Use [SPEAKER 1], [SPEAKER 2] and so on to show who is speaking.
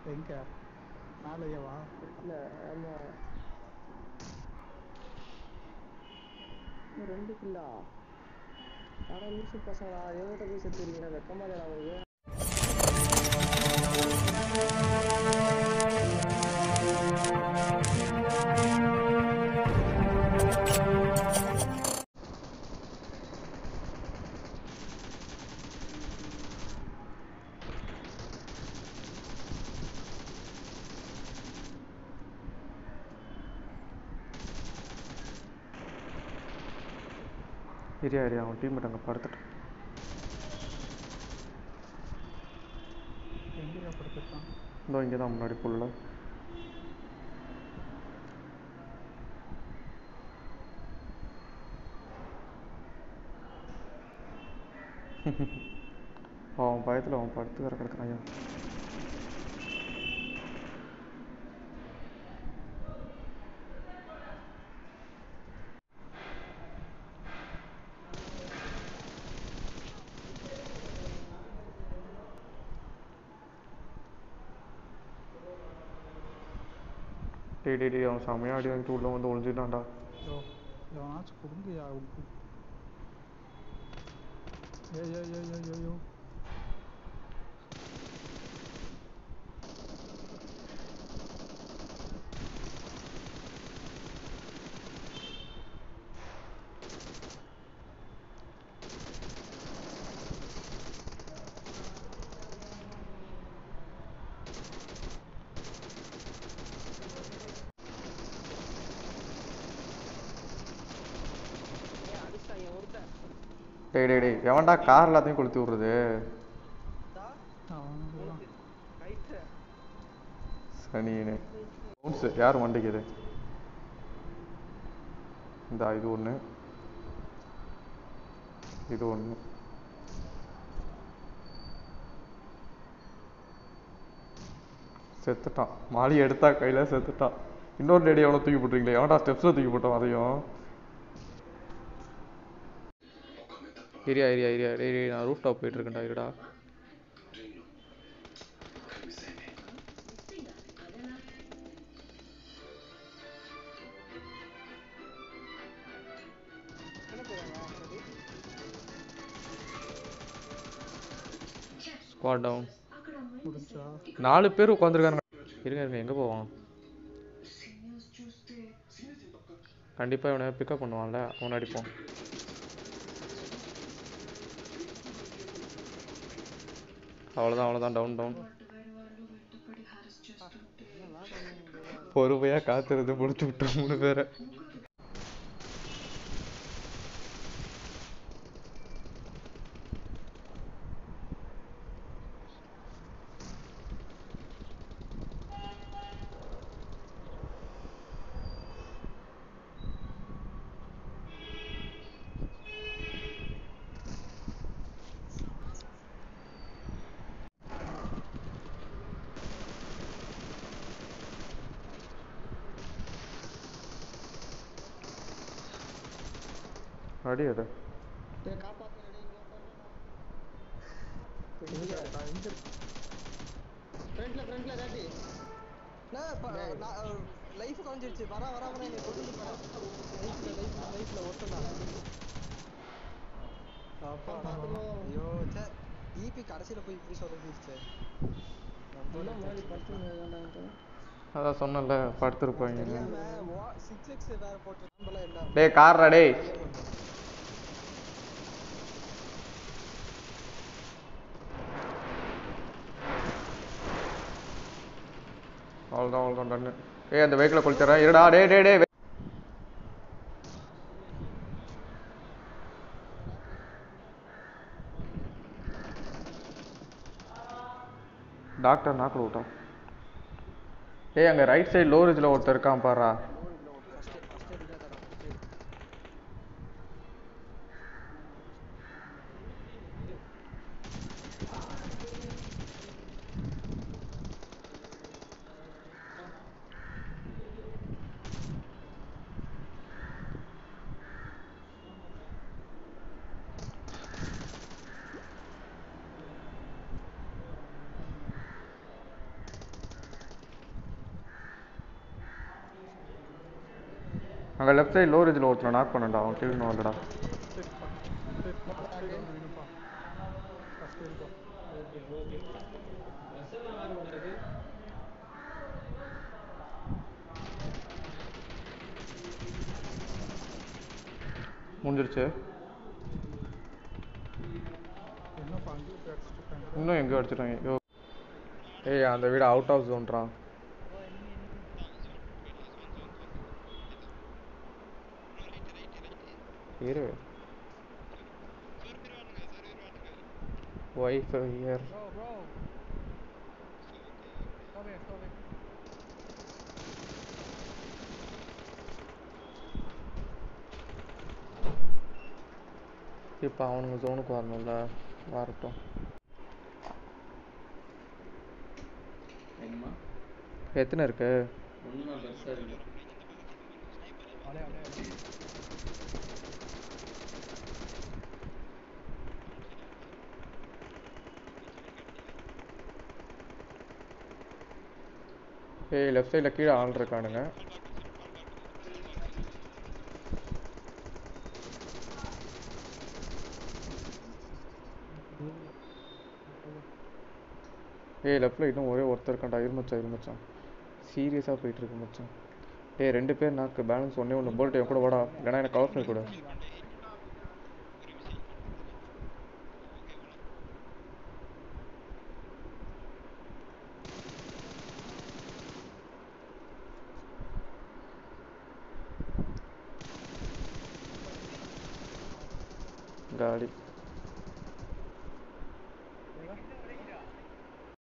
[SPEAKER 1] எங்க மேலேயேவா
[SPEAKER 2] இல்ல ஆமா இன்னும் ரெண்டு கில்லா ஆனா லூசு பசங்களா எவன்கிட்ட போய் செத்துறீங்க வெக்கமா இல்லடா உங்களுக்கு
[SPEAKER 3] ஏரியா ஏரியா அவன் டீம்மேட் அங்கே படுத்துட்டான்
[SPEAKER 1] எங்கேயா படுத்துருக்கான்
[SPEAKER 3] இதோ இங்கே தான் முன்னாடி புல்ல அவன் பயத்தில் அவன் படுத்து வேற கிடக்குறான் ஐயா டேய் டேய் டேய் அவன் செமையாக அடி வாங்கிட்டு உள்ளே வந்து ஒளிஞ்சுட்டான்டா
[SPEAKER 1] யோ எவனாச்சும் கொடுங்கயா உப்பு ஏய் ஏய் ஏய் ஏய் ஏய், ஏய்
[SPEAKER 2] ஏன் அடிச்சான் என் ஒருத்தன்
[SPEAKER 3] டேய் டேய் டேய் எவன்டா கார் எல்லாத்தையும் கொளுத்தி விட்றது
[SPEAKER 1] அவன்
[SPEAKER 2] ரைட்டு
[SPEAKER 3] சனியனே பவுன்ஸு யார் வண்டிக்கு இது இந்த இது ஒன்று இது ஒன்று செத்துட்டான் மாலி எடுத்தா கையில் செத்துட்டான் இன்னொரு லேடி எவ்வளோ தூக்கி போட்டுருங்களே எவன்டா ஸ்டெப்ஸில் தூக்கி போட்டோம் அதையும் ஏரியா ஏரியா ஏரியா ஏரியா நான் ரூஃப் டாப் போயிட்டு இருக்கேன்டா இருடா
[SPEAKER 2] என்ன போறாங்க ஆல்ரெடி
[SPEAKER 3] ஸ்குவாட் டவுன்
[SPEAKER 1] முடிஞ்சா
[SPEAKER 3] நாலு பேர் உட்காந்துருக்காங்க இருங்க இருங்க எங்கே போவான் கண்டிப்பாக இவனை பிக்கப் பண்ணுவான்ல அவனை அடிப்போம் அவ்வளோதான் அவ்வளோதான் டவுன் டவுன் பொறுமையாக காத்திருந்து முடிச்சு விட்டோம் மூணு பேரை அடி அது
[SPEAKER 2] டேய் காப்பாத்து ரெடி இங்க வந்து ஃப்ரண்ட்ல ஃப்ரண்ட்ல ரெடி நான் லைஃப் குறைஞ்சிருச்சு வர வர வர என்னை கொண்டு போறேன் லைஃப்ல லைஃப் லைஃப்ல ஒருத்தன் ஐயோ சே ஈபி கடைசியில போய் இப்படி சொதப்பிடுச்சு
[SPEAKER 3] அதான் சொன்னல படுத்துருப்பாங்க
[SPEAKER 2] தெரியாம சிக்ஸ் எக்ஸ் வேற போட்டு நம்மள என்ன
[SPEAKER 3] டேய் கார்ரா டேய் அவ்வளோதான் அவ்வளோதான் டன்னு ஏய் அந்த வெஹிக்கிளை கொளுத்துறேன் இருடா டேய் டேய் டேய் டாக்டர் நாக்கில் விட்டான் ஏய் அங்கே ரைட் சைடு லோ ரிஜில் ஒருத்தர் இருக்கான் பாருடா
[SPEAKER 2] ஃபர்ஸ்ட் ஃபர்ஸ்ட் எய்ட் தான் தரோம் ஃபர்ஸ்ட் எய்ட்
[SPEAKER 3] அங்கே லெஃப்ட் சைடு லோ ரேஜில் ஒருத்தனை நாக் பண்ணண்டா அவன் கீழே வரலடா
[SPEAKER 1] சரி சரி ஃபஸ்ட் எய்ட் ஒன்று வேணும்ப்பா ஃபஸ்ட் எய்ட்ப்பா
[SPEAKER 2] ஓகே ஓகே பஸ்ஸில் யார் உனக்கு
[SPEAKER 3] முடிஞ்சிருச்சு
[SPEAKER 1] என்னப்பா அங்கேயே போய் அடிச்சுட்டு இருக்காங்க
[SPEAKER 3] இன்னும் எங்கே அடிச்சிட்டாங்க ஐயோ ஏய் அந்த வீடு அவுட் ஆஃப் ஜோன்றான் இரு wife year
[SPEAKER 4] Bro, bro. Stop it, stop it.
[SPEAKER 3] இப்போ அவனுங்க ஜோனுக்கு வரணும்ல வரட்டும்
[SPEAKER 2] என்னம்மா
[SPEAKER 3] எத்தனை இருக்கு
[SPEAKER 2] ஒன்றும் நான் பெருசாக இருக்கு
[SPEAKER 4] அடே, அடே, அடே.
[SPEAKER 3] ஏய் லெஃப்ட் சைடில் கீழே ஆள் இருக்கானுங்க ஏய் லெஃப்டில் இன்னும் ஒரே ஒருத்தர் இருக்கான்டா இருமச்சான் இருமச்சான் சீரியஸாக போயிட்டு இருக்கு மச்சான் ஏய் ரெண்டு பேர் நாக்கு பேலன்ஸ் ஒன்றே ஒன்று போல்ட் என் கூட வாடா இல்லைனா எனக்கு கவர் பண்ணி கொடு காலி